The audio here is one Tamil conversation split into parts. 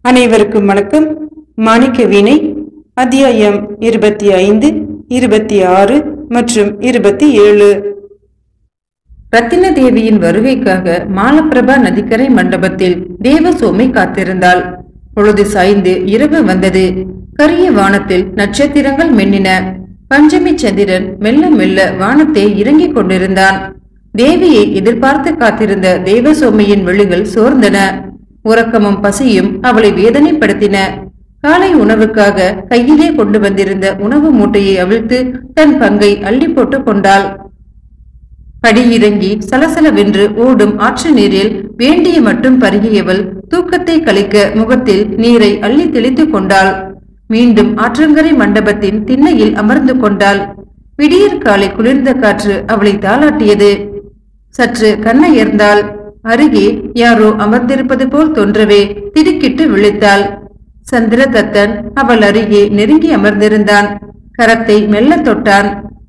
அனைவருக்கும் வணக்கம் மாணிக்க வீணை அத்தியாயம் இருபத்தி ஐந்து இருபத்தி ஆறு மற்றும் இருபத்தி ஏழு ரத்தின தேவியின் வருகைக்காக மாலப்பிரபா நதிக்கரை மண்டபத்தில் தேவசோமை காத்திருந்தாள் பொழுது சாய்ந்து இரவு வந்தது கரிய வானத்தில் நட்சத்திரங்கள் மின்னின பஞ்சமி சந்திரன் மெல்ல மெல்ல வானத்தை இறங்கிக் கொண்டிருந்தான் தேவியை எதிர்பார்த்து காத்திருந்த தேவசோமையின் விழிகள் சோர்ந்தன உறக்கமும் பசியும் அவளை வேதனைப்படுத்தின காலை உணவுக்காக கையிலே கொண்டு வந்திருந்த உணவு மூட்டையை அவிழ்த்து தன் பங்கை அள்ளி போட்டுக் கொண்டாள் படியிறங்கி சலசலவென்று ஓடும் ஆற்று நீரில் வேண்டிய மட்டும் பருகியவள் தூக்கத்தை கழிக்க முகத்தில் நீரை அள்ளி தெளித்துக் கொண்டாள் மீண்டும் ஆற்றங்கரை மண்டபத்தின் திண்ணையில் அமர்ந்து கொண்டாள் விடியற் காலை குளிர்ந்த காற்று அவளை தாளாட்டியது சற்று கண்ணயர்ந்தாள் அருகே யாரோ அமர்ந்திருப்பது போல் தோன்றவே திடுக்கிட்டு விழித்தாள் சந்திரதத்தன் அவள் அருகே நெருங்கி அமர்ந்திருந்தான் கரத்தை மெல்ல தொட்டான்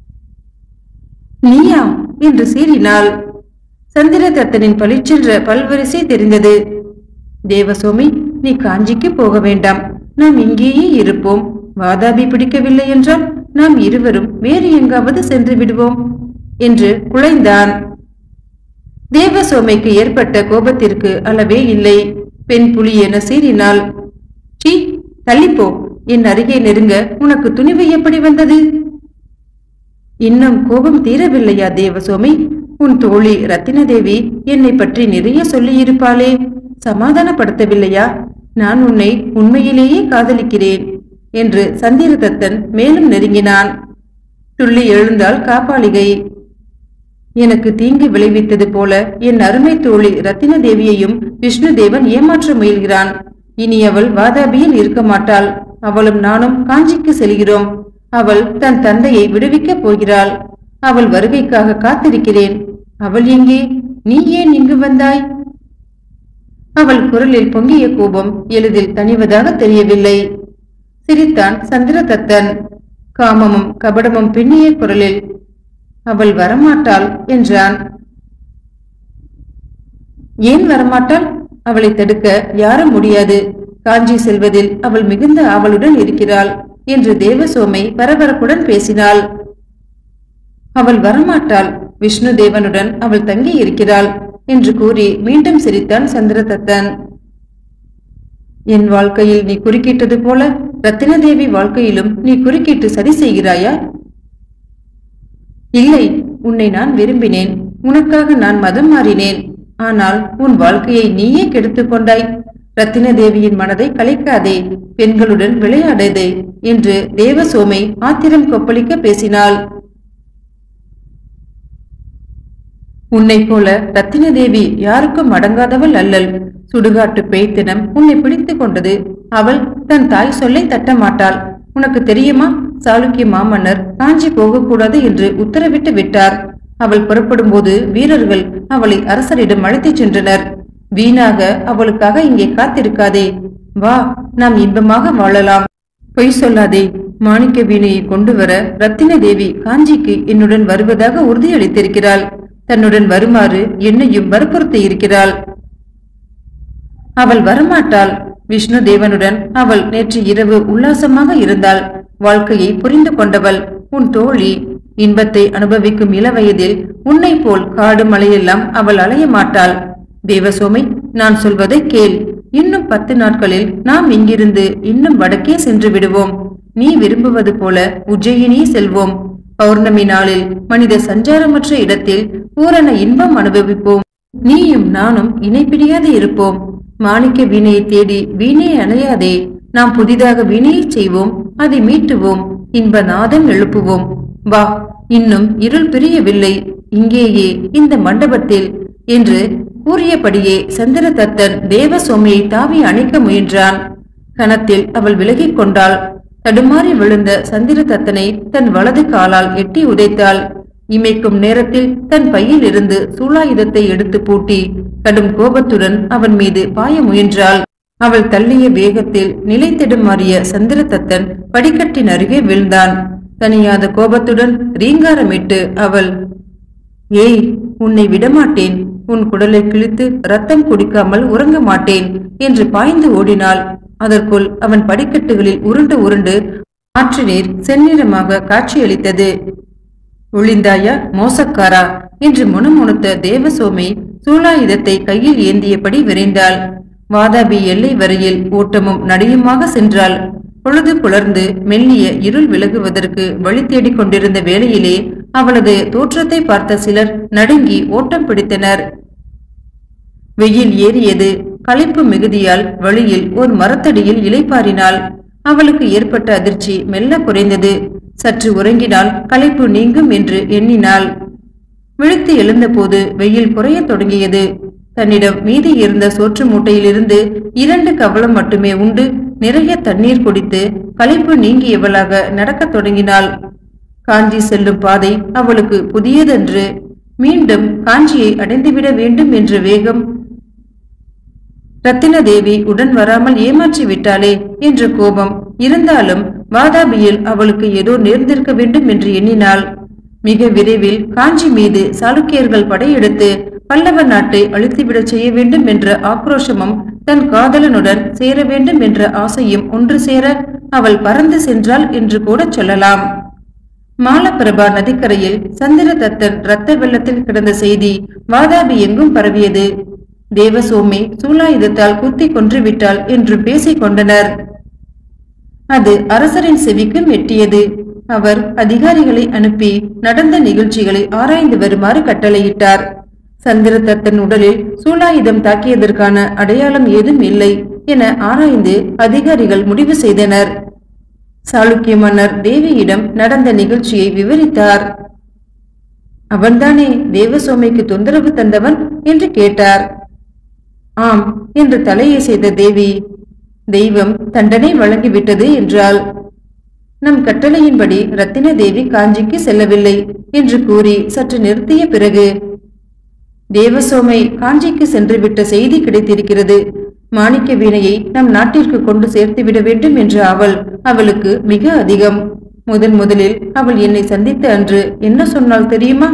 நீயா என்று சீறினாள் சந்திரதத்தனின் பளிச்சென்ற பல்வரிசை தெரிந்தது தேவசோமி நீ காஞ்சிக்கு போக வேண்டாம் நாம் இங்கேயே இருப்போம் வாதாபி பிடிக்கவில்லை என்றால் நாம் இருவரும் வேறு எங்காவது சென்று விடுவோம் என்று குழைந்தான் தேவசோமைக்கு ஏற்பட்ட கோபத்திற்கு அளவே இல்லை பெண் புலி என சீறினாள் சீ தள்ளிப்போ என் அருகே நெருங்க உனக்கு துணிவு எப்படி வந்தது இன்னும் கோபம் தீரவில்லையா தேவசோமி உன் தோழி ரத்தினதேவி என்னை பற்றி நிறைய சொல்லியிருப்பாளே சமாதானப்படுத்தவில்லையா நான் உன்னை உண்மையிலேயே காதலிக்கிறேன் என்று சந்திரதத்தன் மேலும் நெருங்கினான் துள்ளி எழுந்தாள் காப்பாளிகை எனக்கு தீங்கு விளைவித்தது போல என் அருமை தோழி ரத்தின தேவியையும் விஷ்ணு தேவன் ஏமாற்ற முயல்கிறான் இனி அவள் வாதாபியில் இருக்க மாட்டாள் அவளும் நானும் காஞ்சிக்கு செல்கிறோம் அவள் தன் தந்தையை விடுவிக்கப் போகிறாள் அவள் வருகைக்காக காத்திருக்கிறேன் அவள் எங்கே நீ ஏன் இங்கு வந்தாய் அவள் குரலில் பொங்கிய கோபம் எளிதில் தணிவதாக தெரியவில்லை சிரித்தான் சந்திரதத்தன் காமமும் கபடமும் பின்னிய குரலில் அவள் வரமாட்டாள் என்றான் ஏன் வரமாட்டாள் அவளை தடுக்க யாரும் முடியாது காஞ்சி செல்வதில் அவள் மிகுந்த ஆவலுடன் இருக்கிறாள் என்று தேவசோமை பரபரப்புடன் பேசினாள் அவள் வரமாட்டாள் விஷ்ணு தேவனுடன் அவள் தங்கி இருக்கிறாள் என்று கூறி மீண்டும் சிரித்தான் சந்திரதத்தன் என் வாழ்க்கையில் நீ குறுக்கிட்டது போல ரத்தினதேவி வாழ்க்கையிலும் நீ குறுக்கிட்டு சதி செய்கிறாயா இல்லை உன்னை நான் விரும்பினேன் உனக்காக நான் மதம் மாறினேன் ஆனால் உன் வாழ்க்கையை நீயே கெடுத்துக் கொண்டாய் ரத்தின தேவியின் மனதை கலைக்காதே பெண்களுடன் விளையாடாதே என்று தேவசோமை ஆத்திரம் கொப்பளிக்க பேசினாள் உன்னை போல ரத்தின தேவி யாருக்கும் அடங்காதவள் அல்லல் சுடுகாட்டு பேய்த்தினம் உன்னை பிடித்துக் கொண்டது அவள் தன் தாய் சொல்லை தட்ட மாட்டாள் உனக்கு தெரியுமா சாளுக்கிய மாமன்னர் காஞ்சி போகக்கூடாது என்று உத்தரவிட்டு விட்டார் அவள் புறப்படும் போது வீரர்கள் அவளை அரசரிடம் அழைத்துச் சென்றனர் வீணாக அவளுக்காக இங்கே காத்திருக்காதே வா நாம் இன்பமாக வாழலாம் பொய் சொல்லாதே மாணிக்க வீணையை கொண்டு வர ரத்தின தேவி காஞ்சிக்கு என்னுடன் வருவதாக உறுதியளித்திருக்கிறாள் தன்னுடன் வருமாறு என்னையும் வற்புறுத்தி இருக்கிறாள் அவள் வரமாட்டாள் விஷ்ணு தேவனுடன் அவள் நேற்று இரவு உல்லாசமாக இருந்தாள் வாழ்க்கையை புரிந்து கொண்டவள் உன் தோழி இன்பத்தை அனுபவிக்கும் இளவயதில் உன்னை போல் காடு மலையெல்லாம் அவள் அலைய மாட்டாள் தேவசோமை நான் சொல்வதை கேள் இன்னும் பத்து நாட்களில் நாம் இங்கிருந்து இன்னும் வடக்கே சென்று விடுவோம் நீ விரும்புவது போல உஜ்ஜயினி செல்வோம் பௌர்ணமி நாளில் மனித சஞ்சாரமற்ற இடத்தில் பூரண இன்பம் அனுபவிப்போம் நீயும் நானும் இணைப்பிடியாது இருப்போம் மாணிக்க வீணையை தேடி வீணையை அணையாதே நாம் புதிதாக வீணையை செய்வோம் அதை மீட்டுவோம் இன்ப நாதம் எழுப்புவோம் வா இன்னும் இருள் பிரியவில்லை இங்கேயே இந்த மண்டபத்தில் என்று கூறியபடியே சந்திரதத்தன் தேவசோமியை தாவி அணைக்க முயன்றான் கணத்தில் அவள் விலகிக் கொண்டாள் தடுமாறி விழுந்த சந்திரதத்தனை தன் வலது காலால் எட்டி உதைத்தாள் இமைக்கும் நேரத்தில் தன் பையில் இருந்து சூலாயுதத்தை எடுத்து பூட்டி கடும் கோபத்துடன் அவன் மீது பாய முயன்றாள் அவள் தள்ளிய வேகத்தில் நிலை தடுமாறிய சந்திரதத்தன் படிக்கட்டின் அருகே வீழ்ந்தான் தனியாத கோபத்துடன் ரீங்காரமிட்டு அவள் ஏய் உன்னை விடமாட்டேன் உன் குடலை கிழித்து ரத்தம் குடிக்காமல் உறங்க மாட்டேன் என்று பாய்ந்து ஓடினாள் அதற்குள் அவன் படிக்கட்டுகளில் உருண்டு உருண்டு ஆற்று நீர் செந்நிறமாக காட்சியளித்தது ஒளிந்தாயா மோசக்காரா என்று முணுமுணுத்த தேவசோமி சூலாயுதத்தை கையில் ஏந்தியபடி விரைந்தாள் வாதாபி எல்லை வரையில் ஓட்டமும் நடையுமாக சென்றாள் பொழுது புலர்ந்து மெல்லிய இருள் விலகுவதற்கு வழி தேடிக் கொண்டிருந்த வேளையிலே அவளது தோற்றத்தை பார்த்த சிலர் நடுங்கி ஓட்டம் பிடித்தனர் வெயில் ஏறியது களைப்பு மிகுதியால் வழியில் ஒரு மரத்தடியில் இலைப்பாரினாள் அவளுக்கு ஏற்பட்ட அதிர்ச்சி மெல்ல குறைந்தது சற்று உறங்கினால் களைப்பு நீங்கும் என்று எண்ணினாள் விழித்து எழுந்தபோது வெயில் குறையத் தொடங்கியது தன்னிடம் மீதி இருந்த சோற்று மூட்டையிலிருந்து இரண்டு கவளம் மட்டுமே உண்டு நிறைய தண்ணீர் குடித்து களைப்பு நீங்கியவளாக நடக்கத் தொடங்கினாள் காஞ்சி செல்லும் பாதை அவளுக்கு புதியதன்று மீண்டும் காஞ்சியை அடைந்துவிட வேண்டும் என்ற வேகம் ரத்தின தேவி உடன் வராமல் ஏமாற்றி விட்டாளே என்ற கோபம் இருந்தாலும் வாதாபியில் அவளுக்கு ஏதோ நேர்ந்திருக்க வேண்டும் என்று எண்ணினாள் மிக விரைவில் காஞ்சி மீது சாளுக்கியர்கள் படையெடுத்து பல்லவ நாட்டை அழித்துவிடச் செய்ய வேண்டும் என்ற ஆக்ரோஷமும் தன் காதலனுடன் சேர வேண்டும் என்ற ஆசையும் ஒன்று சேர அவள் பறந்து சென்றாள் என்று கூட சொல்லலாம் மாலப்பிரபா நதிக்கரையில் சந்திரதத்தன் இரத்த வெள்ளத்தில் கிடந்த செய்தி வாதாபி எங்கும் பரவியது தேவசோமி சூலாயுதத்தால் குத்தி கொன்று விட்டாள் என்று பேசிக் கொண்டனர் அது அரசரின் செவிக்கும் எட்டியது அவர் அதிகாரிகளை அனுப்பி நடந்த நிகழ்ச்சிகளை ஆராய்ந்து வருமாறு கட்டளையிட்டார் சந்திரதத்தன் உடலில் சூலாயுதம் தாக்கியதற்கான அடையாளம் ஏதும் இல்லை என ஆராய்ந்து அதிகாரிகள் முடிவு செய்தனர் சாளுக்கிய மன்னர் தேவியிடம் நடந்த நிகழ்ச்சியை விவரித்தார் அவன்தானே தேவசோமைக்கு தொந்தரவு தந்தவன் என்று கேட்டார் ஆம் என்று தலையை செய்த தேவி தெய்வம் தண்டனை வழங்கிவிட்டது என்றாள் நம் கட்டளையின்படி ரத்தின தேவி காஞ்சிக்கு செல்லவில்லை என்று கூறி சற்று நிறுத்திய பிறகு தேவசோமை காஞ்சிக்கு சென்றுவிட்ட செய்தி கிடைத்திருக்கிறது மாணிக்க வீணையை நம் நாட்டிற்கு கொண்டு சேர்த்துவிட வேண்டும் என்ற அவள் அவளுக்கு மிக அதிகம் முதன் முதலில் அவள் என்னை சந்தித்த அன்று என்ன சொன்னாள் தெரியுமா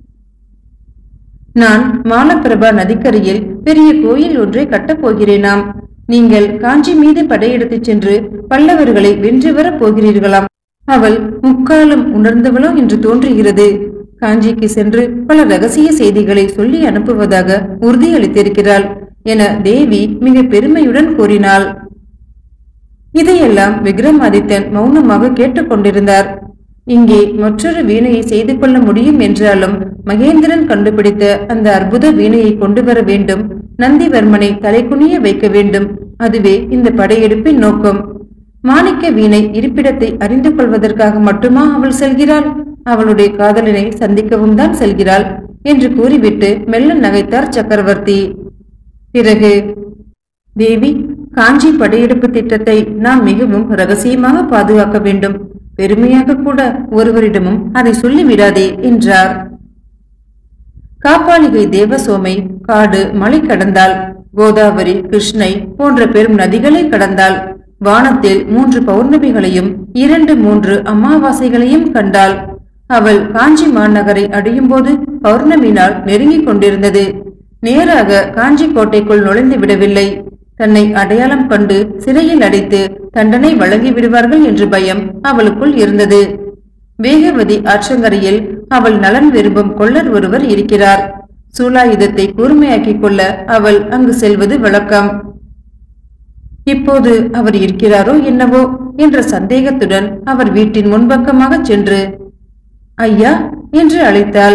நான் மாலப்பிரபா நதிக்கரையில் பெரிய கோயில் ஒன்றை கட்டப் போகிறேனாம் நீங்கள் காஞ்சி மீது படையெடுத்துச் சென்று பல்லவர்களை வென்று வரப் போகிறீர்களாம் அவள் முக்காலம் உணர்ந்தவளோ என்று தோன்றுகிறது காஞ்சிக்கு சென்று பல ரகசிய செய்திகளை சொல்லி அனுப்புவதாக உறுதியளித்திருக்கிறாள் என தேவி மிக பெருமையுடன் கூறினாள் இதையெல்லாம் விக்ரமாதித்தன் மௌனமாக கேட்டுக்கொண்டிருந்தார் இங்கே மற்றொரு வீணையை செய்து கொள்ள முடியும் என்றாலும் மகேந்திரன் கண்டுபிடித்த அந்த அற்புத வீணையை கொண்டு வர வேண்டும் நந்திவர்மனை தலைகுனிய வைக்க வேண்டும் அதுவே இந்த படையெடுப்பின் நோக்கம் மாணிக்க வீணை இருப்பிடத்தை அறிந்து கொள்வதற்காக மட்டுமா அவள் செல்கிறாள் அவளுடைய காதலனை சந்திக்கவும் தான் செல்கிறாள் என்று கூறிவிட்டு மெல்ல நகைத்தார் சக்கரவர்த்தி பிறகு தேவி காஞ்சி படையெடுப்பு திட்டத்தை நாம் மிகவும் ரகசியமாக பாதுகாக்க வேண்டும் பெருமையாக கூட ஒருவரிடமும் அதை சொல்லிவிடாதே என்றார் காப்பாளிகை தேவசோமை காடு மலை கடந்தாள் கோதாவரி கிருஷ்ணை போன்ற பெரும் நதிகளை கடந்தாள் வானத்தில் மூன்று பௌர்ணமிகளையும் இரண்டு மூன்று அமாவாசைகளையும் கண்டாள் அவள் காஞ்சி மாநகரை அடையும் போது பௌர்ணமி நாள் நெருங்கிக் கொண்டிருந்தது நேராக காஞ்சி கோட்டைக்குள் நுழைந்து விடவில்லை தன்னை அடையாளம் கண்டு சிறையில் அடைத்து தண்டனை வழங்கி விடுவார்கள் என்று பயம் அவளுக்குள் இருந்தது வேகவதி ஆற்றங்கரையில் அவள் நலன் விரும்பும் கொள்ளர் ஒருவர் இருக்கிறார் சூலாயுதத்தை கூர்மையாக்கிக் கொள்ள அவள் அங்கு செல்வது வழக்கம் இப்போது அவர் இருக்கிறாரோ என்னவோ என்ற சந்தேகத்துடன் அவர் வீட்டின் முன்பக்கமாக சென்று ஐயா என்று அழைத்தாள்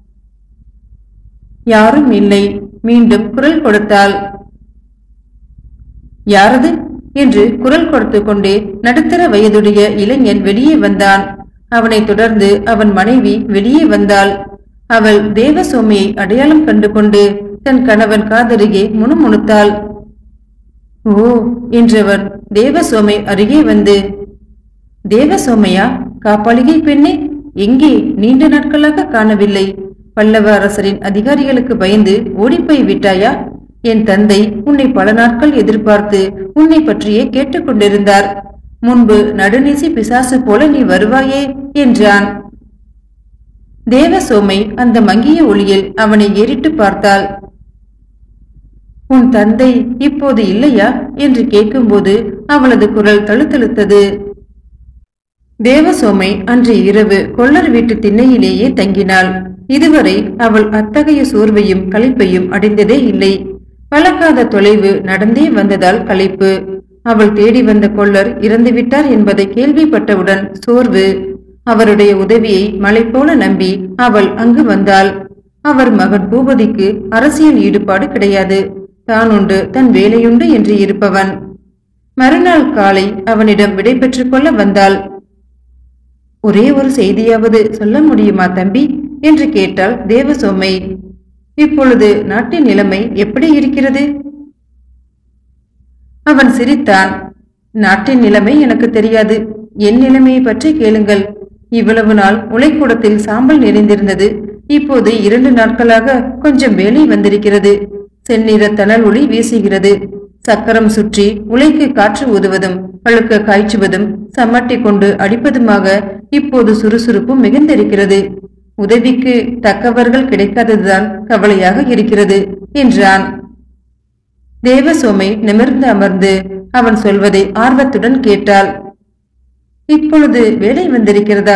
யாரும் இல்லை மீண்டும் குரல் கொடுத்தாள் யாரது என்று குரல் கொடுத்து கொண்டே நடுத்தர வயதுடைய இளைஞன் வெளியே வந்தான் அவனைத் தொடர்ந்து அவன் மனைவி வெளியே வந்தாள் அவள் தேவசோமியை அடையாளம் கண்டு கொண்டு தன் கணவன் காதருகே முணுமுணுத்தாள் ஓ என்றவன் தேவசோமை அருகே வந்து தேவசோமையா காப்பாளிகை பெண்ணே எங்கே நீண்ட நாட்களாக காணவில்லை பல்லவ அரசரின் அதிகாரிகளுக்கு பயந்து ஓடிப்போய் விட்டாயா என் தந்தை உன்னை பல நாட்கள் எதிர்பார்த்து உன்னை பற்றியே கேட்டுக்கொண்டிருந்தார் முன்பு நடுநிசி பிசாசு போல நீ வருவாயே என்றான் தேவசோமை அந்த மங்கிய ஒளியில் அவனை ஏறிட்டு பார்த்தாள் உன் தந்தை இப்போது இல்லையா என்று கேட்கும்போது அவளது குரல் தழுத்தழுத்தது தேவசோமை அன்று இரவு கொல்லர் வீட்டு திண்ணையிலேயே தங்கினாள் இதுவரை அவள் அத்தகைய சோர்வையும் களைப்பையும் அடைந்ததே இல்லை பழக்காத தொலைவு நடந்தே வந்ததால் களைப்பு அவள் தேடி வந்த கொல்லர் இறந்துவிட்டார் என்பதை கேள்விப்பட்டவுடன் சோர்வு அவருடைய உதவியை மலை போல நம்பி அவள் அங்கு வந்தாள் அவர் மகன் பூபதிக்கு அரசியல் ஈடுபாடு கிடையாது தான் உண்டு தன் வேலையுண்டு என்று இருப்பவன் மறுநாள் காலை அவனிடம் விடை பெற்றுக் கொள்ள வந்தாள் ஒரே ஒரு செய்தியாவது சொல்ல முடியுமா தம்பி என்று கேட்டாள் தேவசோமை இப்பொழுது நாட்டின் நிலைமை எப்படி இருக்கிறது அவன் சிரித்தான் நாட்டின் நிலைமை எனக்கு தெரியாது என் நிலைமையை பற்றி கேளுங்கள் இவ்வளவு நாள் உலைக்கூடத்தில் சாம்பல் நிறைந்திருந்தது இப்போது இரண்டு நாட்களாக கொஞ்சம் வேலை வந்திருக்கிறது செந்நிற தணல் ஒளி வீசுகிறது சக்கரம் சுற்றி உலைக்கு காற்று ஊதுவதும் பழுக்க காய்ச்சுவதும் சம்மட்டி கொண்டு அடிப்பதுமாக இப்போது சுறுசுறுப்பும் மிகுந்திருக்கிறது உதவிக்கு தக்கவர்கள் கிடைக்காததுதான் கவலையாக இருக்கிறது என்றான் தேவசோமை நிமிர்ந்து அமர்ந்து அவன் சொல்வதை ஆர்வத்துடன் கேட்டாள் இப்பொழுது வேலை வந்திருக்கிறதா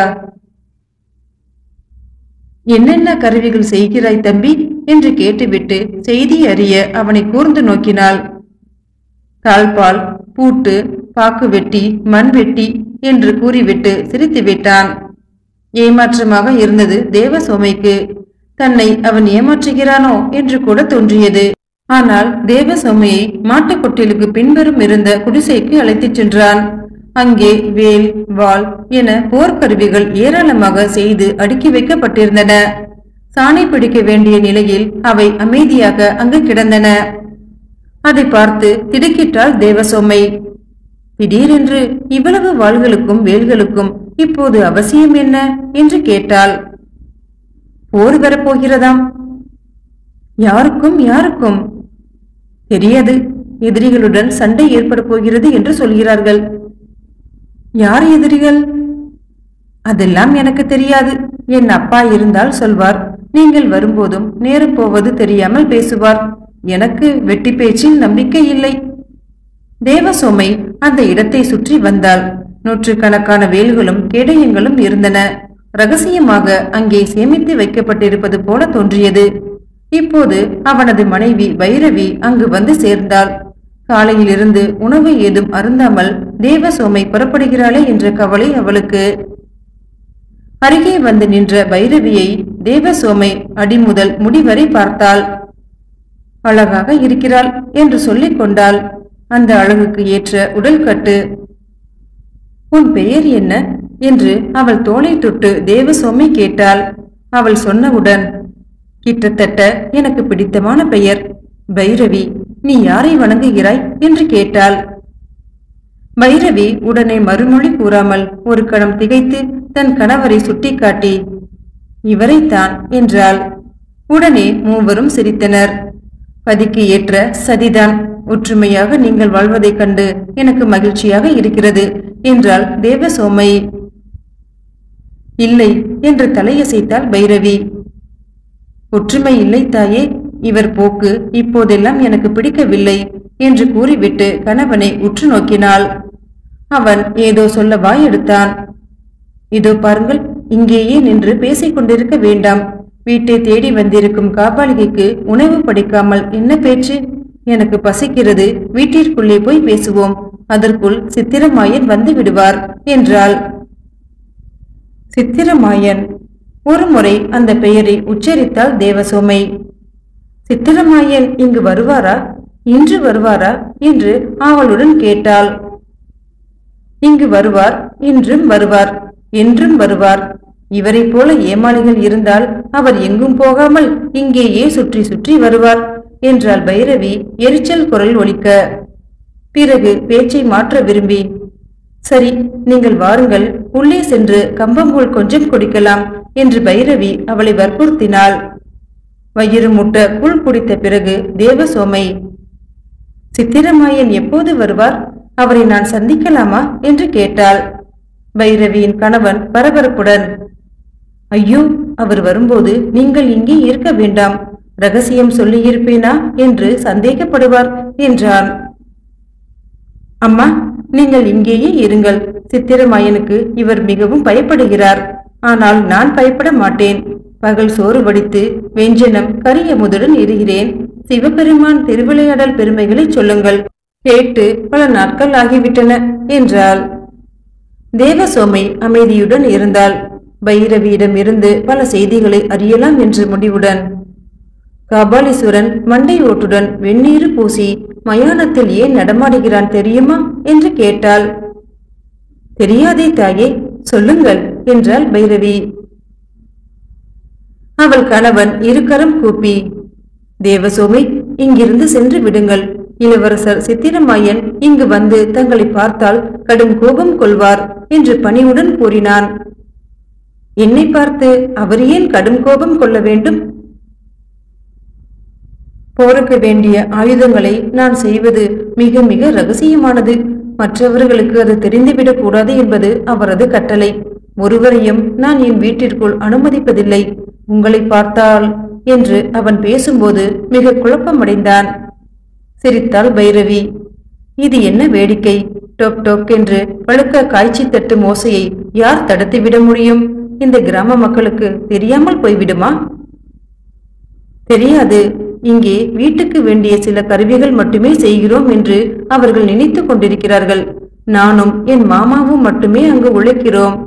என்னென்ன கருவிகள் செய்கிறாய் தம்பி என்று கேட்டுவிட்டு செய்தி அறிய அவனை கூர்ந்து நோக்கினாள் தாழ்பால் பூட்டு பாக்கு வெட்டி மண் வெட்டி என்று கூறிவிட்டு சிரித்து விட்டான் ஏமாற்றமாக இருந்தது தேவசோமைக்கு தன்னை அவன் ஏமாற்றுகிறானோ என்று கூட தோன்றியது ஆனால் தேவசோமையை மாட்டுக்கொட்டிலுக்கு பின்புறம் இருந்த குடிசைக்கு அழைத்துச் சென்றான் அங்கே வேல் வாள் என போர்க்கருவிகள் ஏராளமாக செய்து அடுக்கி வைக்கப்பட்டிருந்தன சாணி பிடிக்க வேண்டிய நிலையில் அவை அமைதியாக அங்கு கிடந்தன அதை பார்த்து திடுக்கிட்டாள் தேவசோமை திடீரென்று இவ்வளவு வாள்களுக்கும் வேல்களுக்கும் இப்போது அவசியம் என்ன என்று கேட்டாள் போர் வரப்போகிறதாம் யாருக்கும் யாருக்கும் தெரியாது எதிரிகளுடன் சண்டை ஏற்பட போகிறது என்று சொல்கிறார்கள் யார் எதிரிகள் அதெல்லாம் எனக்கு தெரியாது என் அப்பா இருந்தால் சொல்வார் நீங்கள் வரும்போதும் நேரம் போவது தெரியாமல் பேசுவார் எனக்கு வெட்டி பேச்சில் நம்பிக்கை இல்லை தேவசோமை அந்த இடத்தை சுற்றி வந்தாள் நூற்றுக்கணக்கான வேல்களும் கேடயங்களும் இருந்தன ரகசியமாக அங்கே சேமித்து வைக்கப்பட்டிருப்பது போல தோன்றியது இப்போது அவனது மனைவி பைரவி அங்கு வந்து சேர்ந்தாள் காலையிலிருந்து உணவு ஏதும் அருந்தாமல் தேவசோமை புறப்படுகிறாளே என்ற கவலை அவளுக்கு அருகே வந்து நின்ற பைரவியை தேவசோமை அடிமுதல் முடிவரை பார்த்தாள் அழகாக இருக்கிறாள் என்று சொல்லிக் கொண்டாள் அந்த அழகுக்கு ஏற்ற உடல் கட்டு உன் பெயர் என்ன என்று அவள் தோளை தொட்டு தேவசோமை கேட்டாள் அவள் சொன்னவுடன் கிட்டத்தட்ட எனக்கு பிடித்தமான பெயர் பைரவி நீ யாரை வணங்குகிறாய் என்று கேட்டாள் பைரவி உடனே மறுமொழி கூறாமல் ஒரு கணம் திகைத்து தன் கணவரை சுட்டிக்காட்டி இவரைத்தான் என்றாள் உடனே மூவரும் சிரித்தனர் பதிக்கு ஏற்ற சதிதான் ஒற்றுமையாக நீங்கள் வாழ்வதைக் கண்டு எனக்கு மகிழ்ச்சியாக இருக்கிறது என்றாள் தேவசோமை இல்லை என்று தலையசைத்தாள் பைரவி ஒற்றுமை இல்லை தாயே இவர் போக்கு இப்போதெல்லாம் எனக்கு பிடிக்கவில்லை என்று கூறிவிட்டு கணவனை உற்று நோக்கினாள் அவன் ஏதோ சொல்ல வாய் எடுத்தான் இதோ பாருங்கள் இங்கேயே நின்று பேசிக் கொண்டிருக்க வேண்டாம் வீட்டை தேடி வந்திருக்கும் காப்பாளிகைக்கு உணவு படைக்காமல் என்ன பேச்சு எனக்கு பசிக்கிறது வீட்டிற்குள்ளே போய் பேசுவோம் அதற்குள் சித்திரமாயன் வந்து விடுவார் என்றாள் சித்திரமாயன் ஒருமுறை அந்த பெயரை உச்சரித்தாள் தேவசோமை சித்திரமாயன் இங்கு வருவாரா இன்று வருவாரா என்று ஆவலுடன் கேட்டாள் இங்கு வருவார் இன்றும் வருவார் என்றும் வருவார் இவரைப் போல ஏமாளிகள் இருந்தால் அவர் எங்கும் போகாமல் இங்கேயே சுற்றி சுற்றி வருவார் என்றாள் பைரவி எரிச்சல் குரல் ஒலிக்க பிறகு பேச்சை மாற்ற விரும்பி சரி நீங்கள் வாருங்கள் உள்ளே சென்று கம்பங்கூழ் கொஞ்சம் குடிக்கலாம் என்று பைரவி அவளை வற்புறுத்தினாள் வயிறு முட்ட கூழ் குடித்த பிறகு தேவசோமை சித்திரமாயன் எப்போது வருவார் அவரை நான் சந்திக்கலாமா என்று கேட்டாள் பைரவியின் கணவன் பரபரப்புடன் ஐயோ அவர் வரும்போது நீங்கள் இங்கே இருக்க வேண்டாம் ரகசியம் சொல்லியிருப்பேனா என்று சந்தேகப்படுவார் என்றான் அம்மா நீங்கள் இங்கேயே இருங்கள் சித்திரமாயனுக்கு இவர் மிகவும் பயப்படுகிறார் ஆனால் நான் பயப்பட மாட்டேன் பகல் சோறு வடித்து வெஞ்சனம் கரியமுதுடன் இருக்கிறேன் சிவபெருமான் திருவிளையாடல் பெருமைகளை சொல்லுங்கள் கேட்டு பல நாட்கள் ஆகிவிட்டன என்றாள் தேவசோமை அமைதியுடன் இருந்தாள் பைரவியிடமிருந்து பல செய்திகளை அறியலாம் என்ற முடிவுடன் கபாலீஸ்வரன் மண்டை ஓட்டுடன் வெந்நீர் பூசி மயானத்தில் ஏன் நடமாடுகிறான் தெரியுமா என்று கேட்டாள் தெரியாதே தாயே சொல்லுங்கள் என்றாள் பைரவி அவள் கணவன் இருக்கரம் கூப்பி தேவசோமி இங்கிருந்து சென்று விடுங்கள் இளவரசர் சித்திரமாயன் இங்கு வந்து தங்களை பார்த்தால் கடும் கோபம் கொள்வார் என்று பணிவுடன் கூறினான் என்னை பார்த்து அவர் ஏன் கடும் கோபம் கொள்ள வேண்டும் போருக்கு வேண்டிய ஆயுதங்களை நான் செய்வது மிக மிக ரகசியமானது மற்றவர்களுக்கு அது தெரிந்துவிடக் கூடாது என்பது அவரது கட்டளை ஒருவரையும் நான் என் வீட்டிற்குள் அனுமதிப்பதில்லை உங்களை பார்த்தால் என்று அவன் பேசும்போது மிக குழப்பமடைந்தான் சிரித்தாள் பைரவி இது என்ன வேடிக்கை டொக் டொக் என்று பழுக்க காய்ச்சி தட்டும் ஓசையை யார் தடுத்துவிட முடியும் இந்த கிராம மக்களுக்கு தெரியாமல் போய்விடுமா தெரியாது இங்கே வீட்டுக்கு வேண்டிய சில கருவிகள் மட்டுமே செய்கிறோம் என்று அவர்கள் நினைத்துக் கொண்டிருக்கிறார்கள் நானும் என் மாமாவும் மட்டுமே அங்கு உழைக்கிறோம்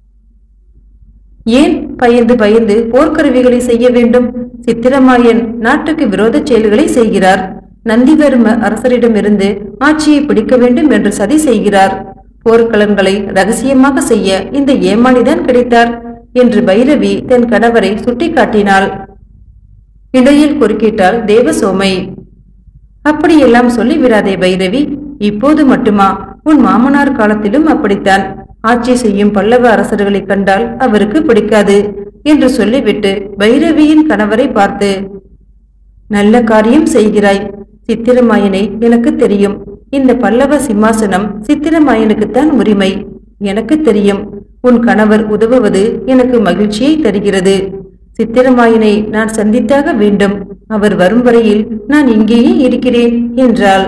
ஏன் பயந்து பயந்து போர்க்கருவிகளை செய்ய வேண்டும் சித்திரமாயன் நாட்டுக்கு விரோத செயல்களை செய்கிறார் நந்திவர்ம அரசரிடமிருந்து ஆட்சியை பிடிக்க வேண்டும் என்று சதி செய்கிறார் போர்க்களங்களை ரகசியமாக செய்ய இந்த ஏமாளிதான் கிடைத்தார் என்று பைரவி தன் கணவரை சுட்டிக்காட்டினாள் இடையில் குறுக்கிட்டாள் தேவசோமை அப்படியெல்லாம் சொல்லிவிடாதே பைரவி இப்போது மட்டுமா உன் மாமனார் காலத்திலும் அப்படித்தான் ஆட்சி செய்யும் பல்லவ அரசர்களை கண்டால் அவருக்கு பிடிக்காது என்று சொல்லிவிட்டு பைரவியின் கணவரை பார்த்து நல்ல காரியம் செய்கிறாய் சித்திரமாயனை எனக்கு தெரியும் இந்த பல்லவ சிம்மாசனம் சித்திரமாயனுக்குத்தான் உரிமை எனக்கு தெரியும் உன் கணவர் உதவுவது எனக்கு மகிழ்ச்சியை தருகிறது சித்திரமாயனை நான் சந்தித்தாக வேண்டும் அவர் வரும் வரையில் நான் இங்கேயே இருக்கிறேன் என்றாள்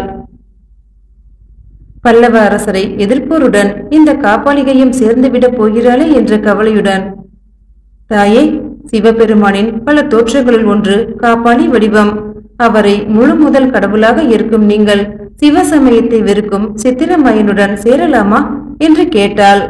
பல்லவ அரசரை எதிர்ப்போருடன் இந்த காப்பாளிகையும் சேர்ந்துவிடப் போகிறாளே என்ற கவலையுடன் தாயே சிவபெருமானின் பல தோற்றங்களில் ஒன்று காப்பாளி வடிவம் அவரை முழு முதல் கடவுளாக இருக்கும் நீங்கள் சிவ சமயத்தை வெறுக்கும் சித்திரமயனுடன் சேரலாமா என்று கேட்டாள்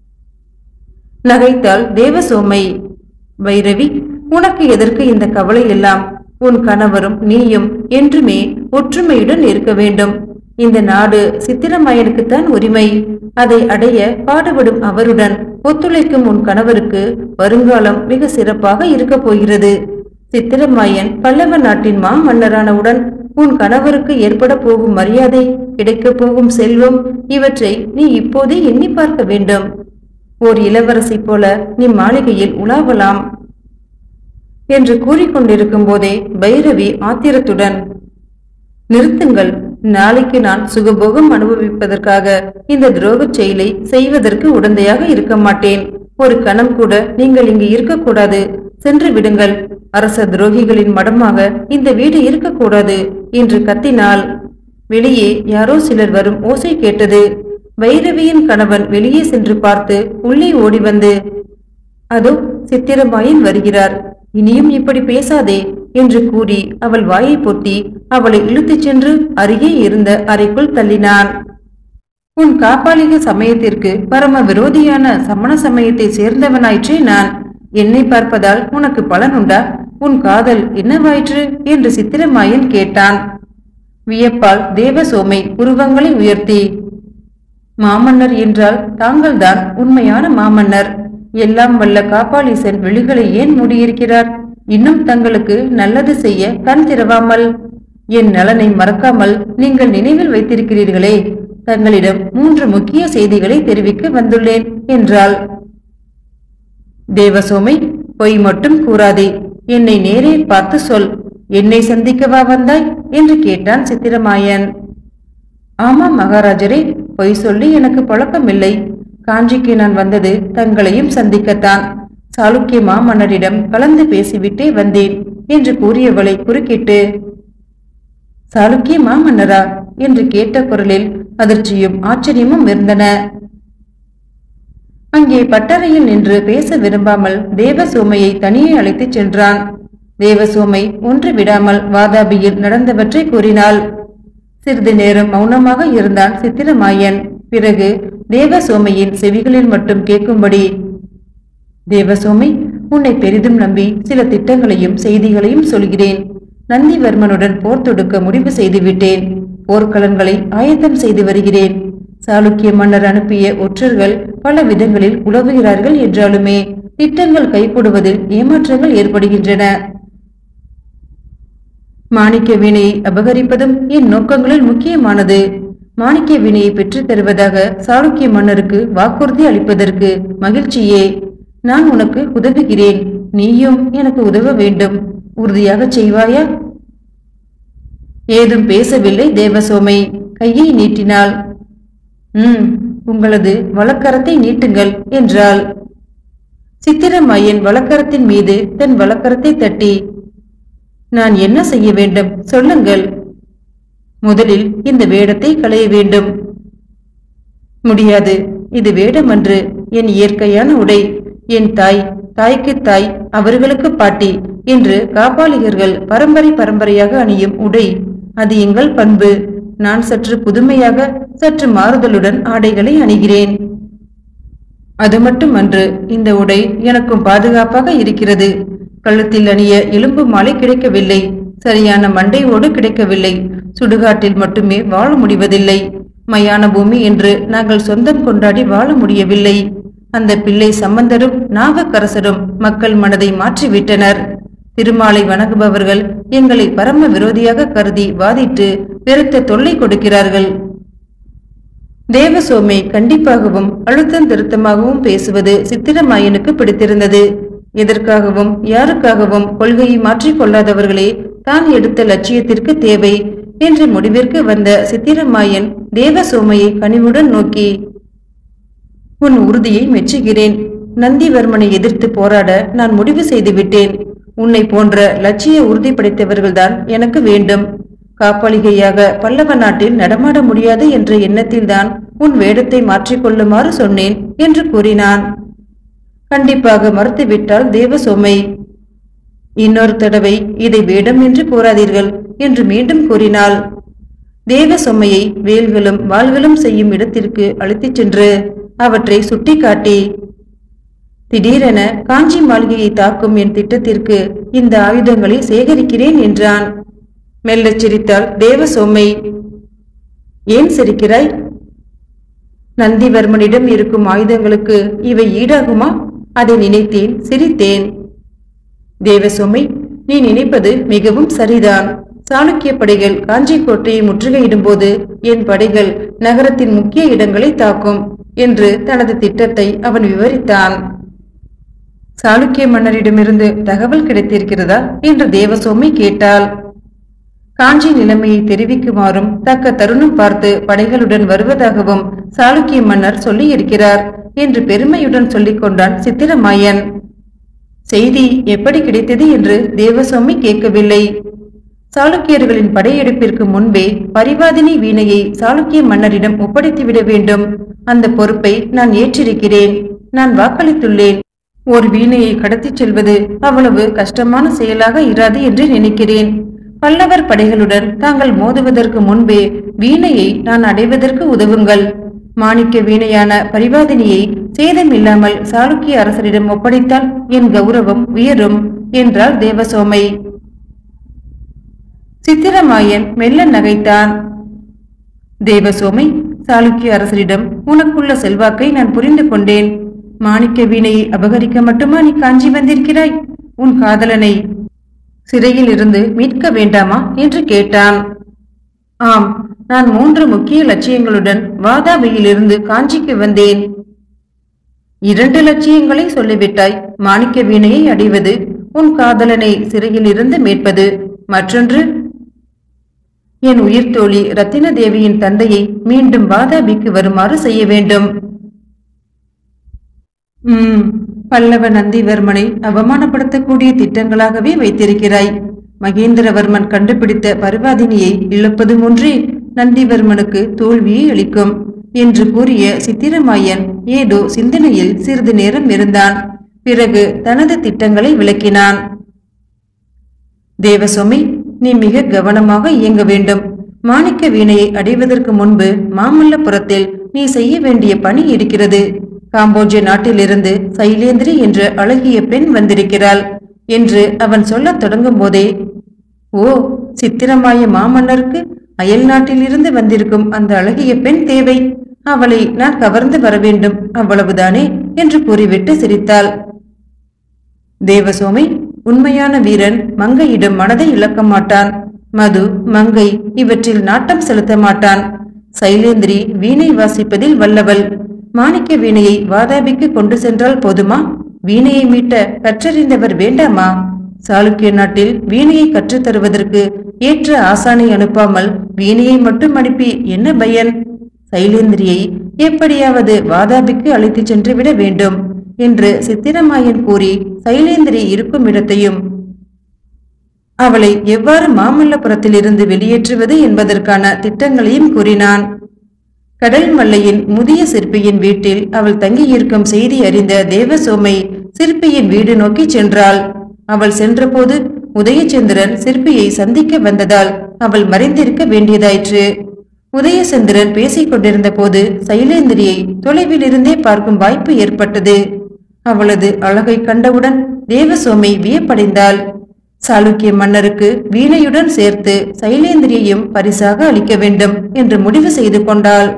நகைத்தாள் தேவசோமை வைரவி உனக்கு எதற்கு இந்த கவலை எல்லாம் உன் கணவரும் நீயும் என்றுமே ஒற்றுமையுடன் இருக்க வேண்டும் இந்த நாடு சித்திரமயனுக்குத்தான் உரிமை அதை அடைய பாடுபடும் அவருடன் ஒத்துழைக்கும் உன் கணவருக்கு வருங்காலம் மிக சிறப்பாக இருக்கப் போகிறது சித்திரமாயன் பல்லவ நாட்டின் மா மன்னரானவுடன் உன் கணவருக்கு ஏற்பட போகும் மரியாதை கிடைக்கப் போகும் செல்வம் இவற்றை நீ இப்போதே எண்ணி பார்க்க வேண்டும் ஓர் இளவரசி போல நீ மாளிகையில் உலாவலாம் என்று கூறிக்கொண்டிருக்கும் போதே பைரவி ஆத்திரத்துடன் நிறுத்துங்கள் நாளைக்கு நான் சுகபோகம் அனுபவிப்பதற்காக இந்த துரோகச் செயலை செய்வதற்கு உடந்தையாக இருக்க மாட்டேன் ஒரு கணம் கூட நீங்கள் இங்கு இருக்கக்கூடாது சென்று விடுங்கள் அரச துரோகிகளின் மடமாக இந்த வீடு இருக்கக்கூடாது என்று கத்தினாள் வெளியே யாரோ சிலர் வரும் ஓசை கேட்டது வைரவியின் கணவன் வெளியே சென்று பார்த்து உள்ளே ஓடி வந்து அதோ சித்திரமாயன் வருகிறார் இனியும் இப்படி பேசாதே என்று கூறி அவள் வாயை பொத்தி அவளை இழுத்துச் சென்று அருகே இருந்த அறைக்குள் தள்ளினான் உன் காப்பாளிக சமயத்திற்கு பரம விரோதியான சமண சமயத்தை சேர்ந்தவனாயிற்றே நான் என்னை பார்ப்பதால் உனக்கு பலன் உண்டா உன் காதல் என்னவாயிற்று என்று சித்திரமாயன் கேட்டான் வியப்பால் தேவசோமை உருவங்களை உயர்த்தி மாமன்னர் என்றால் தாங்கள்தான் உண்மையான மாமன்னர் எல்லாம் வல்ல காப்பாளீசன் விழிகளை ஏன் மூடியிருக்கிறார் இன்னும் தங்களுக்கு நல்லது செய்ய கண் திறவாமல் என் நலனை மறக்காமல் நீங்கள் நினைவில் வைத்திருக்கிறீர்களே தங்களிடம் மூன்று முக்கிய செய்திகளை தெரிவிக்க வந்துள்ளேன் என்றாள் தேவசோமை பொய் மட்டும் கூறாதே என்னை நேரே பார்த்து சொல் என்னை சந்திக்கவா வந்தாய் என்று கேட்டான் சித்திரமாயன் ஆமாம் மகாராஜரே பொய் சொல்லி எனக்கு பழக்கமில்லை காஞ்சிக்கு நான் வந்தது தங்களையும் சந்திக்கத்தான் சாளுக்கிய மாமன்னரிடம் கலந்து பேசிவிட்டே வந்தேன் என்று கூறியவளை குறுக்கிட்டு சாளுக்கிய மாமன்னரா என்று கேட்ட குரலில் அதிர்ச்சியும் ஆச்சரியமும் இருந்தன அங்கே பட்டறையில் நின்று பேச விரும்பாமல் தேவசோமையை தனியே அழைத்துச் சென்றான் தேவசோமை ஒன்று விடாமல் வாதாபியில் நடந்தவற்றை கூறினாள் சிறிது நேரம் மௌனமாக இருந்தான் சித்திரமாயன் பிறகு தேவசோமையின் செவிகளில் மட்டும் கேட்கும்படி தேவசோமை உன்னை பெரிதும் நம்பி சில திட்டங்களையும் செய்திகளையும் சொல்கிறேன் நந்திவர்மனுடன் போர் தொடுக்க முடிவு செய்துவிட்டேன் போர்க்களங்களை ஆயத்தம் செய்து வருகிறேன் சாளுக்கிய மன்னர் அனுப்பிய ஒற்றர்கள் பல விதங்களில் உலவுகிறார்கள் என்றாலுமே திட்டங்கள் கைகூடுவதில் ஏமாற்றங்கள் ஏற்படுகின்றன மாணிக்க வீணையை அபகரிப்பதும் என் நோக்கங்களில் முக்கியமானது மாணிக்க வீணையை பெற்றுத் தருவதாக சாளுக்கிய மன்னருக்கு வாக்குறுதி அளிப்பதற்கு மகிழ்ச்சியே நான் உனக்கு உதவுகிறேன் நீயும் எனக்கு உதவ வேண்டும் உறுதியாக செய்வாயா ஏதும் பேசவில்லை தேவசோமை கையை நீட்டினாள் ம் உங்களது வழக்கரத்தை நீட்டுங்கள் என்றாள் சித்திரமாயன் வழக்கரத்தின் மீது தன் வழக்கரத்தை தட்டி நான் என்ன செய்ய வேண்டும் சொல்லுங்கள் முதலில் இந்த வேடத்தை களைய வேண்டும் முடியாது இது வேடமன்று என் இயற்கையான உடை என் தாய் தாய்க்கு தாய் அவர்களுக்கு பாட்டி என்று காப்பாளிகர்கள் பரம்பரை பரம்பரையாக அணியும் உடை அது எங்கள் பண்பு நான் சற்று புதுமையாக சற்று மாறுதலுடன் ஆடைகளை அணிகிறேன் அது மட்டுமன்று இந்த உடை எனக்கும் பாதுகாப்பாக இருக்கிறது கழுத்தில் அணிய எலும்பு மாலை கிடைக்கவில்லை சரியான மண்டை ஓடு கிடைக்கவில்லை சுடுகாட்டில் மட்டுமே வாழ முடிவதில்லை மயான பூமி என்று நாங்கள் சொந்தம் கொண்டாடி வாழ முடியவில்லை அந்த பிள்ளை சம்பந்தரும் நாவக்கரசரும் மக்கள் மனதை மாற்றிவிட்டனர் திருமாலை வணங்குபவர்கள் எங்களை பரம விரோதியாக கருதி வாதிட்டு பெருத்த தொல்லை கொடுக்கிறார்கள் தேவசோமை கண்டிப்பாகவும் அழுத்தம் திருத்தமாகவும் பேசுவது சித்திரமாயனுக்கு பிடித்திருந்தது எதற்காகவும் யாருக்காகவும் கொள்கையை மாற்றிக் கொள்ளாதவர்களே தான் எடுத்த லட்சியத்திற்கு தேவை என்ற முடிவிற்கு வந்த சித்திரமாயன் தேவசோமையை கனிவுடன் நோக்கி உன் உறுதியை மெச்சுகிறேன் நந்திவர்மனை எதிர்த்து போராட நான் முடிவு செய்துவிட்டேன் உன்னை போன்ற லட்சிய உறுதி படைத்தவர்கள்தான் எனக்கு வேண்டும் காப்பாளிகையாக பல்லவ நாட்டில் நடமாட முடியாது என்ற எண்ணத்தில்தான் உன் வேடத்தை மாற்றிக்கொள்ளுமாறு சொன்னேன் என்று கூறினான் கண்டிப்பாக மறுத்துவிட்டால் தேவசோமை இன்னொரு தடவை இதை வேடம் என்று கூறாதீர்கள் என்று மீண்டும் கூறினாள் தேவசொம்மையை வேல்களும் வாள்களும் செய்யும் இடத்திற்கு அழைத்துச் சென்று அவற்றை சுட்டிக்காட்டி திடீரென காஞ்சி மாளிகையை தாக்கும் என் திட்டத்திற்கு இந்த ஆயுதங்களை சேகரிக்கிறேன் என்றான் மெல்லச் சிரித்தாள் தேவசோமை ஏன் சிரிக்கிறாய் நந்திவர்மனிடம் இருக்கும் ஆயுதங்களுக்கு இவை ஈடாகுமா அதை நினைத்தேன் சிரித்தேன் தேவசோமை நீ நினைப்பது மிகவும் சரிதான் சாளுக்கிய படைகள் காஞ்சி கோட்டையை முற்றுகையிடும்போது என் படைகள் நகரத்தின் முக்கிய இடங்களை தாக்கும் என்று தனது திட்டத்தை அவன் விவரித்தான் சாளுக்கிய மன்னரிடமிருந்து தகவல் கிடைத்திருக்கிறதா என்று தேவசோமி கேட்டாள் காஞ்சி நிலைமையை தெரிவிக்குமாறும் தக்க தருணம் பார்த்து படைகளுடன் வருவதாகவும் சாளுக்கிய மன்னர் சொல்லியிருக்கிறார் என்று பெருமையுடன் சொல்லிக் கொண்டான் சித்திரமாயன் செய்தி எப்படி கிடைத்தது என்று தேவசோமி கேட்கவில்லை சாளுக்கியர்களின் படையெடுப்பிற்கு முன்பே பரிவாதினி வீணையை சாளுக்கிய மன்னரிடம் ஒப்படைத்துவிட வேண்டும் அந்த பொறுப்பை நான் ஏற்றிருக்கிறேன் நான் வாக்களித்துள்ளேன் ஒரு வீணையை கடத்திச் செல்வது அவ்வளவு கஷ்டமான செயலாக இராது என்று நினைக்கிறேன் பல்லவர் படைகளுடன் தாங்கள் மோதுவதற்கு முன்பே வீணையை நான் அடைவதற்கு உதவுங்கள் மாணிக்க வீணையான பரிவாதினியை சேதமில்லாமல் சாளுக்கிய அரசரிடம் ஒப்படைத்தால் என் கௌரவம் உயரும் என்றாள் தேவசோமை சித்திரமாயன் மெல்ல நகைத்தான் தேவசோமை சாளுக்கிய அரசரிடம் உனக்குள்ள செல்வாக்கை நான் புரிந்து கொண்டேன் மாணிக்க வீணையை அபகரிக்க மட்டுமா நீ காஞ்சி வந்திருக்கிறாய் உன் காதலனை சிறையில் இருந்து மீட்க வேண்டாமா என்று கேட்டான் ஆம் நான் மூன்று முக்கிய லட்சியங்களுடன் வாதாபியிலிருந்து காஞ்சிக்கு வந்தேன் இரண்டு லட்சியங்களை சொல்லிவிட்டாய் மாணிக்க வீணையை அடைவது உன் காதலனை சிறையில் இருந்து மீட்பது மற்றொன்று என் உயிர் தோழி ரத்தின தேவியின் தந்தையை மீண்டும் வாதாபிக்கு வருமாறு செய்ய வேண்டும் ம் பல்லவ நந்திவர்மனை அவமானப்படுத்தக்கூடிய திட்டங்களாகவே வைத்திருக்கிறாய் மகேந்திரவர்மன் கண்டுபிடித்த பர்வாதினியை இழப்பதும் ஒன்றே நந்திவர்மனுக்கு தோல்வியை அளிக்கும் என்று கூறிய சித்திரமாயன் ஏதோ சிந்தனையில் சிறிது நேரம் இருந்தான் பிறகு தனது திட்டங்களை விளக்கினான் தேவசுவாமி நீ மிக கவனமாக இயங்க வேண்டும் மாணிக்க வீணையை அடைவதற்கு முன்பு மாமல்லபுரத்தில் நீ செய்ய வேண்டிய பணி இருக்கிறது காம்போஜிய நாட்டிலிருந்து சைலேந்திரி என்ற அழகிய பெண் வந்திருக்கிறாள் என்று அவன் சொல்லத் தொடங்கும் போதே ஓ சித்திரமாய மாமன்னருக்கு அயல் நாட்டிலிருந்து வந்திருக்கும் அந்த அழகிய பெண் தேவை அவளை நான் கவர்ந்து வர வேண்டும் அவ்வளவுதானே என்று கூறிவிட்டு சிரித்தாள் தேவசோமி உண்மையான வீரன் மங்கையிடம் மனதை இழக்க மாட்டான் மது மங்கை இவற்றில் நாட்டம் செலுத்த மாட்டான் சைலேந்திரி வீணை வாசிப்பதில் வல்லவள் மாணிக்க வீணையை வாதாபிக்கு கொண்டு சென்றால் போதுமா வீணையை மீட்ட கற்றறிந்தவர் வேண்டாமா சாளுக்கிய நாட்டில் வீணையை கற்றுத் தருவதற்கு ஏற்ற ஆசானை அனுப்பாமல் வீணையை மட்டும் அனுப்பி என்ன பயன் சைலேந்திரியை எப்படியாவது வாதாபிக்கு அழைத்துச் சென்று விட வேண்டும் என்று சித்திரமாயன் கூறி சைலேந்திரி இருக்கும் இடத்தையும் அவளை எவ்வாறு மாமல்லபுரத்திலிருந்து வெளியேற்றுவது என்பதற்கான திட்டங்களையும் கூறினான் கடல் மல்லையின் முதிய சிற்பியின் வீட்டில் அவள் தங்கியிருக்கும் செய்தி அறிந்த தேவசோமை சிற்பியின் வீடு நோக்கி சென்றாள் அவள் சென்றபோது உதயச்சந்திரன் சிற்பியை சந்திக்க வந்ததால் அவள் மறைந்திருக்க வேண்டியதாயிற்று உதயச்சந்திரன் பேசிக் கொண்டிருந்த போது சைலேந்திரியை தொலைவிலிருந்தே பார்க்கும் வாய்ப்பு ஏற்பட்டது அவளது அழகை கண்டவுடன் தேவசோமை வியப்படைந்தாள் சாளுக்கிய மன்னருக்கு வீணையுடன் சேர்த்து சைலேந்திரியையும் பரிசாக அளிக்க வேண்டும் என்று முடிவு செய்து கொண்டாள்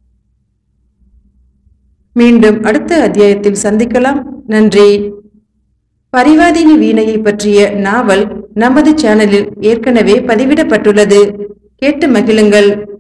மீண்டும் அடுத்த அத்தியாயத்தில் சந்திக்கலாம் நன்றி பரிவாதினி வீணையை பற்றிய நாவல் நமது சேனலில் ஏற்கனவே பதிவிடப்பட்டுள்ளது கேட்டு மகிழுங்கள்